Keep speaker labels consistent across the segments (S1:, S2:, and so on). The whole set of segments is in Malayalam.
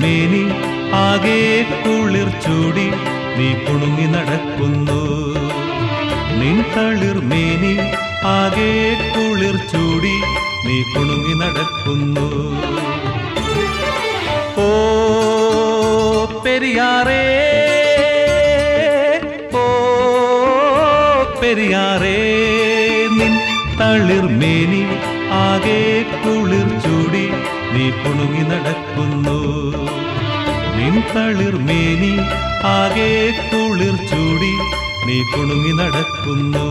S1: തളിർമേനി ആകെ കുളിർ ചൂടി നീ കുണുങ്ങി നടക്കുന്നു നിൻ തളിർമേനി ആകെ കുളിർ ചൂടി നീ കുണുങ്ങി നടക്കുന്നു ഓ പെരിയാറേ ഓ പെരിയാറേ നിൻ തളിർമേനി ആകെ കുളിർ ചൂടി നീ കുണുങ്ങി നടക്കുന്നു നിൻ തളിർമേനി ആകെ കുളിർ ചൂടി നീ കുണുങ്ങി നടക്കുന്നു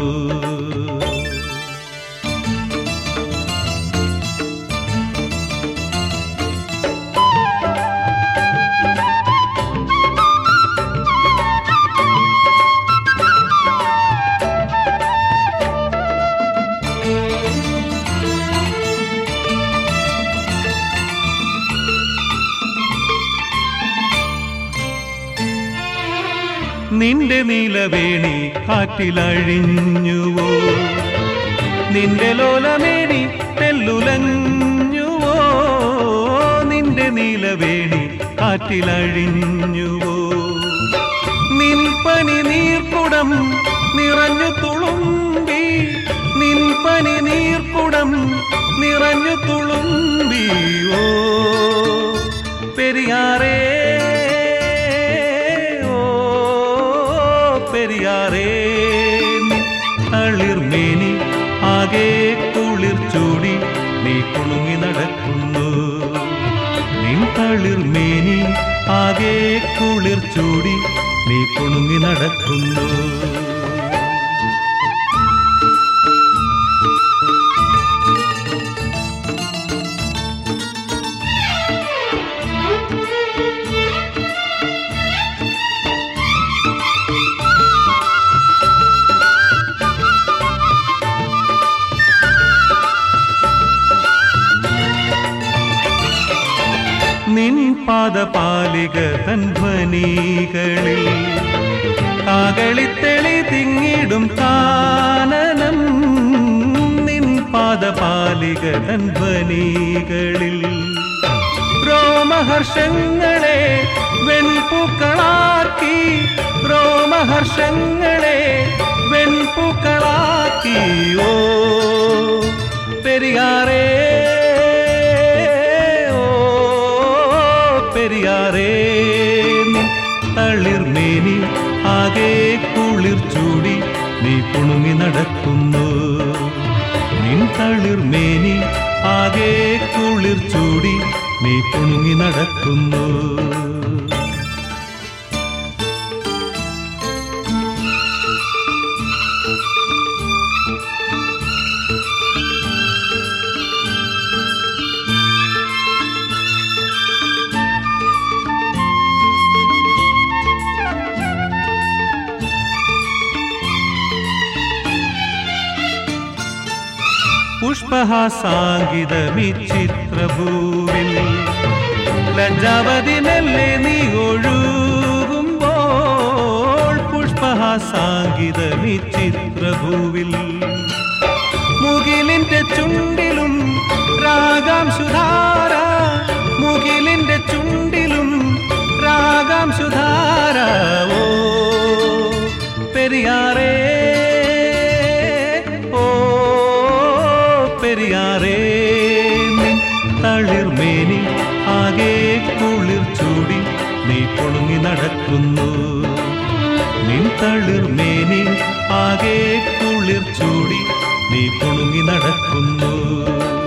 S1: നിന്റെ നീലവേണി കാറ്റിലഴിഞ്ഞുവോ നിന്റെ ലോലമേണി തെല്ലുലഞ്ഞുവോ നിന്റെ നീലവേണി കാറ്റിലഴിഞ്ഞുവോ നിൻ പനി നീർക്കുടം നിറഞ്ഞു തുളുമ്പി നിൻ പനി നീർക്കുടം നിറഞ്ഞു തുളുമ്പി ഓ പെരിയാറേ ഓ പെരിയാറേ നിൻ തളിർമേനി ആകെ കുളിർ ചൂടി നീ കുണുങ്ങി നടക്കുന്നു നിൻ തളിർമേനി ആകെ കുളിർ ചൂടി നീ കുണുങ്ങി നടക്കുന്നു നിൻ പാദപാലിക തൻ ധ്വനികളിൽ കാകളിത്തെളി തിങ്ങിടും കാനനം നിൻ പാദപാലിക തൻ ധ്വനികളിൽ രോമഹർഷങ്ങളെ വെൺപൂക്കളാക്കി രോമഹർഷങ്ങളെ വെൺപൂക്കളാക്കി ഓ പെരിയാറേ ഓ പെരിയാറേ നിൻ തളിർമേനി ആകെ കുളിർ ചൂടി നീ കുണുങ്ങി നടക്കുന്നു നിൻ തളിർമേനി ആകെ കുളിർ ചൂടി നീ കുണുങ്ങി നടക്കുന്നു പുഷ്പഹാസാങ്കിതമി ചിത്രഭൂവിൽ ലജ്ജാവതി മെല്ലെ നീ ഒഴുകുമ്പോൾ പുഷ്പഹാസാങ്കിതമി ചിത്രഭൂവിൽ മുകിലിന്റെ ചുണ്ടിലും രാഗാം സുധാര മുകിലിന്റെ ചുണ്ടിലും രാഗാം സുധാര ഓ പെരിയാറേ ഓ പെരിയാറേ നിൻ തളിർമേനി ആകെ കുളിർ ചൂടി നീ കുണുങ്ങി നടക്കുന്നു നിൻ തളിർമേനി ആകെ കുളിർ ചൂടി നീ കുണുങ്ങി നടക്കുന്നു